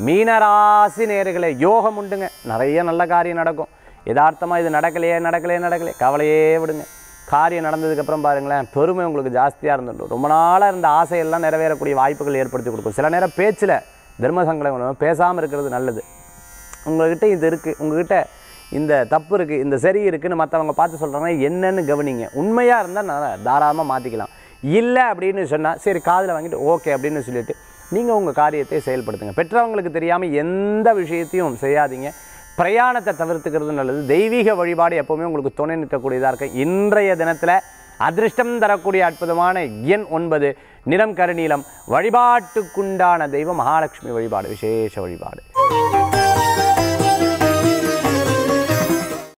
மீனராசி நேர்களே யோகம் உண்டுங்க நிறைய நல்ல காரியம் நடக்கும் யதார்த்தமாக இது நடக்கலையே நடக்கலையே நடக்கலையே கவலையே விடுங்க காரியம் நடந்ததுக்கப்புறம் பாருங்களேன் பெருமை உங்களுக்கு ஜாஸ்தியாக இருந்துடும் ரொம்ப நாளாக இருந்த ஆசையெல்லாம் நிறைவேறக்கூடிய வாய்ப்புகள் ஏற்படுத்தி கொடுக்கும் சில நேரம் பேச்சில் தர்ம சங்கடம் பேசாமல் இருக்கிறது நல்லது உங்கள்கிட்ட இது இருக்குது உங்ககிட்ட இந்த தப்பு இருக்குது இந்த சரி இருக்குன்னு மற்றவங்க பார்த்து சொல்கிறாங்கன்னா என்னன்னு கவனிங்க உண்மையாக இருந்தால் நான் தாராளமாக மாற்றிக்கலாம் இல்லை அப்படின்னு சொன்னால் சரி காதில் வாங்கிட்டு ஓகே அப்படின்னு சொல்லிட்டு நீங்கள் உங்கள் காரியத்தை செயல்படுத்துங்க பெற்றவங்களுக்கு தெரியாமல் எந்த விஷயத்தையும் செய்யாதீங்க பிரயாணத்தை தவிர்த்துக்கிறது நல்லது தெய்வீக வழிபாடு எப்போவுமே உங்களுக்கு துணை நிற்கக்கூடியதாக இருக்கு இன்றைய தினத்தில் அதிர்ஷ்டம் தரக்கூடிய அற்புதமான எண் ஒன்பது நிறம் கருநீலம் வழிபாட்டுக்குண்டான தெய்வம் மகாலட்சுமி வழிபாடு விசேஷ வழிபாடு